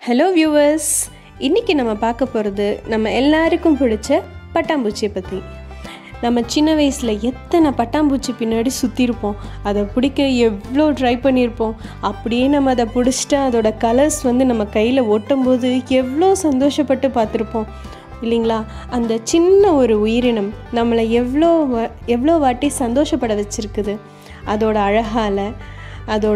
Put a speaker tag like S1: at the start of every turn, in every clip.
S1: hello viewers இன்றைக்கி நம்ம பார்க்க போகிறது நம்ம எல்லாருக்கும் பிடிச்ச பட்டாம்பூச்சியை பற்றி நம்ம சின்ன வயசில் எத்தனை பட்டாம்பூச்சி பின்னாடி சுற்றிருப்போம் அதை பிடிக்க எவ்வளோ ட்ரை பண்ணியிருப்போம் அப்படியே நம்ம அதை பிடிச்சிட்டு அதோட கலர்ஸ் வந்து நம்ம கையில் ஒட்டும்போது எவ்வளோ சந்தோஷப்பட்டு பார்த்துருப்போம் இல்லைங்களா அந்த சின்ன ஒரு உயிரினம் நம்மளை எவ்வளோ வ- எவ்வளோ வாட்டி சந்தோஷப்பட வச்சுருக்குது அதோட அழகால் அதோட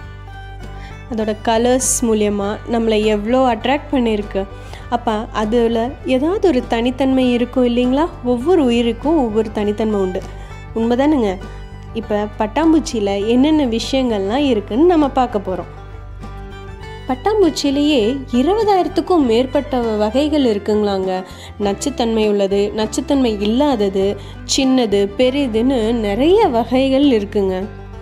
S1: அதோட கலர்ஸ் மூலியமாக நம்மளை எவ்வளோ அட்ராக்ட் பண்ணியிருக்கு அப்போ அதில் ஏதாவது ஒரு தனித்தன்மை இருக்கும் இல்லைங்களா ஒவ்வொரு உயிருக்கும் ஒவ்வொரு தனித்தன்மை உண்டு உண்மைதானுங்க இப்போ பட்டாம்பூச்சியில் என்னென்ன விஷயங்கள்லாம் இருக்குன்னு நம்ம பார்க்க போகிறோம் பட்டாம்பூச்சியிலேயே இருபதாயிரத்துக்கும் மேற்பட்ட வகைகள் இருக்குங்களாங்க நச்சுத்தன்மை உள்ளது நச்சுத்தன்மை இல்லாதது சின்னது பெரிதுன்னு நிறைய வகைகள் இருக்குங்க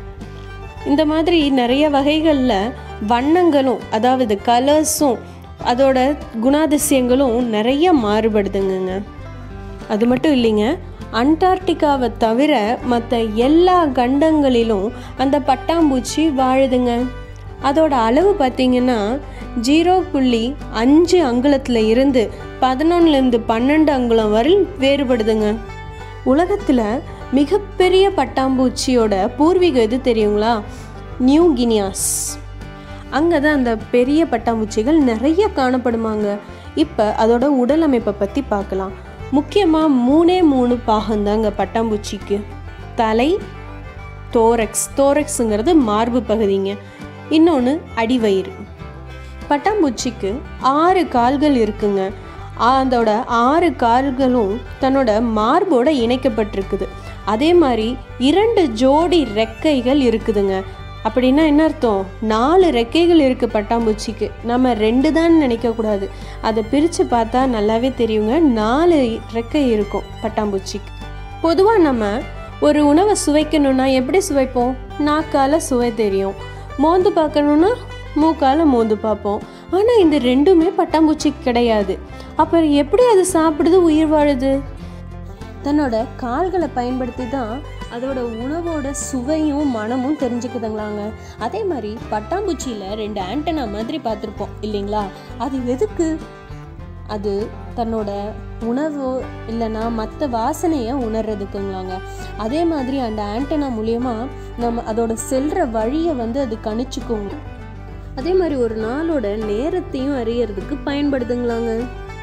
S1: இந்த மாதிரி நிறைய வகைகளில் வண்ணங்களும் அதாவது கலர்ஸும் அதோட குணாதிசயங்களும் நிறைய மாறுபடுதுங்கங்க அது மட்டும் இல்லைங்க அண்டார்டிகாவை தவிர மற்ற எல்லா கண்டங்களிலும் அந்த பட்டாம்பூச்சி வாழுதுங்க அதோட அளவு பார்த்தீங்கன்னா ஜீரோ புள்ளி அஞ்சு அங்குலத்தில் இருந்து பதினொன்னுலேருந்து பன்னெண்டு அங்குலம் வரை வேறுபடுதுங்க உலகத்தில் மிகப்பெரிய பட்டாம்பூச்சியோட பூர்வீகம் எது தெரியுங்களா நியூ கினியாஸ் அங்கே தான் அந்த பெரிய பட்டாம்பூச்சிகள் நிறைய காணப்படுமாங்க இப்போ அதோட உடல் அமைப்பை பற்றி பார்க்கலாம் முக்கியமாக மூணே மூணு பாகம்தாங்க பட்டாம்பூச்சிக்கு தலை தோரக்ஸ் தோரக்ஸுங்கிறது மார்பு பகுதிங்க இன்னொன்று அடிவயிறு பட்டாம்பூச்சிக்கு ஆறு கால்கள் இருக்குங்க அதோட ஆறு கால்களும் தன்னோட மார்போட இணைக்கப்பட்டிருக்குது அதே மாதிரி இரண்டு ஜோடி ரெக்கைகள் இருக்குதுங்க அப்படின்னா என்ன அர்த்தம் நாலு ரெக்கைகள் இருக்குது பட்டாம்பூச்சிக்கு நம்ம ரெண்டு தான் நினைக்கக்கூடாது அதை பிரித்து பார்த்தா நல்லாவே தெரியுங்க நாலு ரெக்கை இருக்கும் பட்டாம்பூச்சிக்கு பொதுவாக நம்ம ஒரு உணவை சுவைக்கணும்னா எப்படி சுவைப்போம் நாக்கால சுவை தெரியும் மோந்து பார்க்கணுன்னா மூக்கால மோந்து பார்ப்போம் ஆனால் இந்த ரெண்டுமே பட்டாம்பூச்சிக்கு கிடையாது அப்புறம் எப்படி அது சாப்பிடுது உயிர் வாழுது தன்னோட கால்களை பயன்படுத்தி தான் அதோட உணவோட சுவையும் மனமும் தெரிஞ்சுக்குதுங்களாங்க அதே மாதிரி பட்டாம்பூச்சியில் ரெண்டு ஆண்டனா மாதிரி பார்த்துருப்போம் இல்லைங்களா அது எதுக்கு அது தன்னோட உணவு இல்லைன்னா மற்ற வாசனையை உணர்றதுக்குங்களாங்க அதே மாதிரி அந்த ஆண்டனா மூலியமா நம்ம அதோட செல்ற வழியை வந்து அது கணிச்சுக்குங்க அதே மாதிரி ஒரு நாளோட நேரத்தையும் அறியறதுக்கு பயன்படுதுங்களாங்க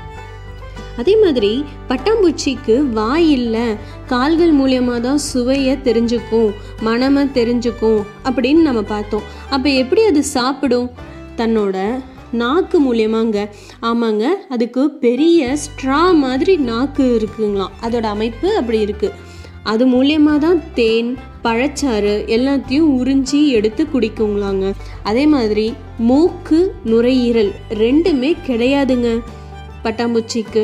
S1: அதே மாதிரி பட்டாம்பூச்சிக்கு வாய் இல்லை கால்கள் மூலியமாக தான் சுவையை தெரிஞ்சுக்கும் மனமை தெரிஞ்சுக்கும் அப்படின்னு நம்ம பார்த்தோம் அப்போ எப்படி அது சாப்பிடும் தன்னோட நாக்கு மூலியமாங்க ஆமாங்க அதுக்கு பெரிய ஸ்ட்ரா மாதிரி நாக்கு இருக்குங்களாம் அதோட அமைப்பு அப்படி இருக்குது அது மூலியமாக தான் தேன் பழச்சாறு எல்லாத்தையும் உறிஞ்சி எடுத்து குடிக்குங்களாங்க அதே மாதிரி மூக்கு நுரையீரல் ரெண்டுமே கிடையாதுங்க பட்டாம்பூச்சிக்கு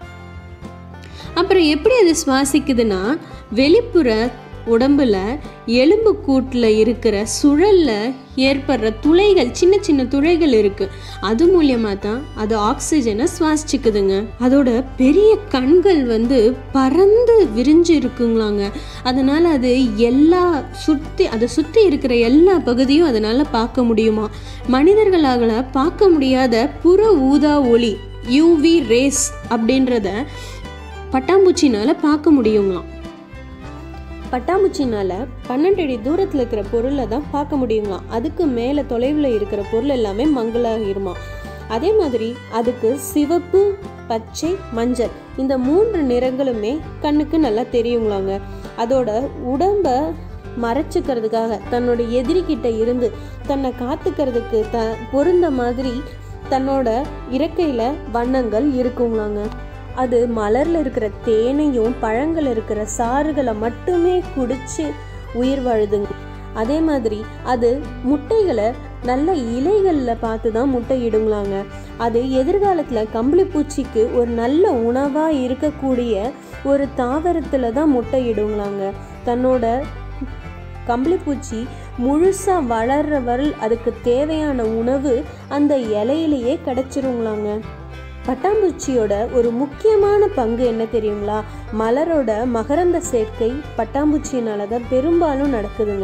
S1: அப்புறம் எப்படி அது சுவாசிக்குதுன்னா வெளிப்புற உடம்புல எலும்பு கூட்டில் இருக்கிற சுழல்ல ஏற்படுற துளைகள் சின்ன சின்ன துளைகள் இருக்கு அது மூலியமாக தான் அது ஆக்சிஜனை சுவாசிச்சுக்குதுங்க அதோட பெரிய கண்கள் வந்து பறந்து விரிஞ்சு இருக்குங்களாங்க அதனால அது எல்லா சுற்றி அதை சுற்றி இருக்கிற எல்லா பகுதியும் அதனால பார்க்க முடியுமா மனிதர்களால் பார்க்க முடியாத புற ஊதா ஒளி யூவி ரேஸ் அப்படின்றத பட்டாம்பூச்சினால பார்க்க முடியுங்களாம் பட்டாம்பூச்சினால பன்னெண்டு அடி தூரத்தில் இருக்கிற பொருளை தான் பார்க்க முடியுங்களாம் அதுக்கு மேலே தொலைவில் இருக்கிற பொருள் எல்லாமே மங்களாகிருமா அதே மாதிரி அதுக்கு சிவப்பு பச்சை மஞ்சள் இந்த மூன்று நிறங்களுமே கண்ணுக்கு நல்லா தெரியுங்களாங்க அதோட உடம்ப மறைச்சிக்கிறதுக்காக தன்னோட எதிரிகிட்ட இருந்து தன்னை காத்துக்கிறதுக்கு த பொருந்த மாதிரி தன்னோட இறக்கையில வண்ணங்கள் இருக்குங்களாங்க அது மலர்ல இருக்கிற தேனையும் பழங்கள் இருக்கிற சாறுகளை மட்டுமே குடிச்சு உயிர் வாழுதுங்க அதே மாதிரி அது முட்டைகளை நல்ல இலைகளில் பார்த்து தான் முட்டை இடுங்களாங்க அது எதிர்காலத்தில் கம்பளிப்பூச்சிக்கு ஒரு நல்ல உணவாக இருக்கக்கூடிய ஒரு தாவரத்தில் தான் முட்டை இடுங்களாங்க தன்னோட கம்பளிப்பூச்சி முழுசாக வளர்ற வரை அதுக்கு தேவையான உணவு அந்த இலையிலேயே கிடைச்சிருங்களாங்க பட்டாம்பூச்சியோட ஒரு முக்கியமான பங்கு என்ன தெரியுங்களா மலரோட மகரந்த சேர்க்கை பட்டாம்பூச்சியினால தான் பெரும்பாலும் நடக்குதுங்க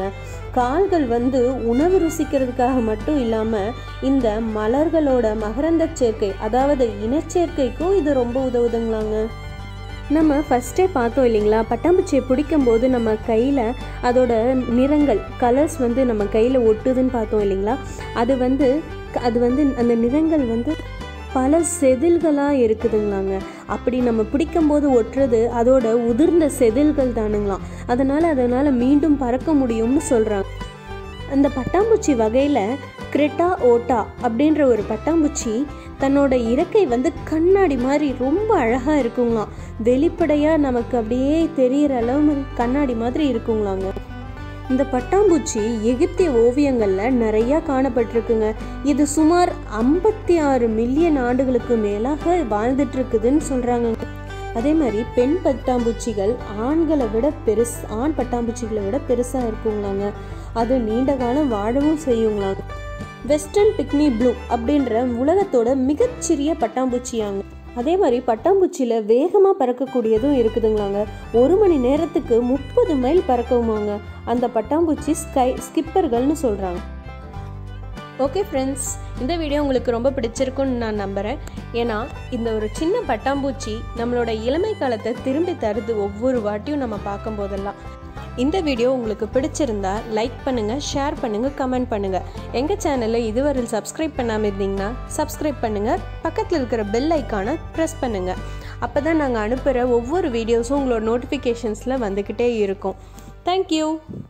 S1: கால்கள் வந்து உணவு ருசிக்கிறதுக்காக மட்டும் இல்லாமல் இந்த மலர்களோட மகரந்த சேர்க்கை அதாவது இனச்சேர்க்கைக்கும் இது ரொம்ப உதவுதுங்களாங்க நம்ம ஃபஸ்ட்டே பார்த்தோம் இல்லைங்களா பட்டாம்பூச்சியை பிடிக்கும்போது நம்ம கையில் அதோட நிறங்கள் கலர்ஸ் வந்து நம்ம கையில் ஒட்டுதுன்னு பார்த்தோம் இல்லைங்களா அது வந்து அது வந்து அந்த நிறங்கள் வந்து பல செதில்களாக இருக்குதுங்களாங்க அப்படி நம்ம பிடிக்கும்போது ஒட்டுறது அதோட உதிர்ந்த செதில்கள் தானுங்களாம் அதனால் அதனால் மீண்டும் பறக்க முடியும்னு சொல்கிறாங்க அந்த பட்டாம்பூச்சி வகையில் கிரெட்டா ஓட்டா அப்படின்ற ஒரு பட்டாம்பூச்சி தன்னோட இறக்கை வந்து கண்ணாடி மாதிரி ரொம்ப அழகாக இருக்குங்களாம் வெளிப்படையாக நமக்கு அப்படியே தெரிகிற அளவு கண்ணாடி மாதிரி இருக்குங்களாங்க இந்த பட்டாம்பூச்சி எகிப்திய ஓவியங்களில் நிறையா காணப்பட்டிருக்குங்க இது சுமார் ஐம்பத்தி ஆறு மில்லியன் ஆண்டுகளுக்கு மேலாக வாழ்ந்துட்டு இருக்குதுன்னு சொல்கிறாங்க அதே மாதிரி பெண் பட்டாம்பூச்சிகள் ஆண்களை விட பெருசு ஆண் பட்டாம்பூச்சிகளை விட பெருசாக இருக்குங்களாங்க அது நீண்ட காலம் வாழவும் செய்யுங்களாங்க வெஸ்டர்ன் பிக்னி ப்ளூ அப்படின்ற உலகத்தோட மிகச்சிறிய பட்டாம்பூச்சியாங்க அதே மாதிரி பட்டாம்பூச்சியில் வேகமாக பறக்கக்கூடியதும் இருக்குதுங்களாங்க ஒரு மணி நேரத்துக்கு முப்பது மைல் பறக்கவுமாங்க அந்த பட்டாம்பூச்சி ஸ்கை ஸ்கிப்பர்கள்னு சொல்கிறாங்க ஓகே ஃப்ரெண்ட்ஸ் இந்த வீடியோ உங்களுக்கு ரொம்ப பிடிச்சிருக்குன்னு நான் நம்புகிறேன் ஏன்னா இந்த ஒரு சின்ன பட்டாம்பூச்சி நம்மளோட இளமை காலத்தை திரும்பி தருது ஒவ்வொரு வாட்டியும் நம்ம பார்க்கும் போதெல்லாம் இந்த வீடியோ உங்களுக்கு பிடிச்சிருந்தா லைக் பண்ணுங்கள் ஷேர் பண்ணுங்கள் கமெண்ட் பண்ணுங்கள் எங்கள் சேனலை இதுவரையில் சப்ஸ்கிரைப் பண்ணாமல் இருந்தீங்கன்னா சப்ஸ்கிரைப் பண்ணுங்கள் பக்கத்தில் இருக்கிற பெல் ஐக்கானை ப்ரெஸ் பண்ணுங்கள் அப்போ தான் நாங்கள் அனுப்புகிற ஒவ்வொரு வீடியோஸும் உங்களோட நோட்டிஃபிகேஷன்ஸில் வந்துக்கிட்டே இருக்கும் தேங்க்யூ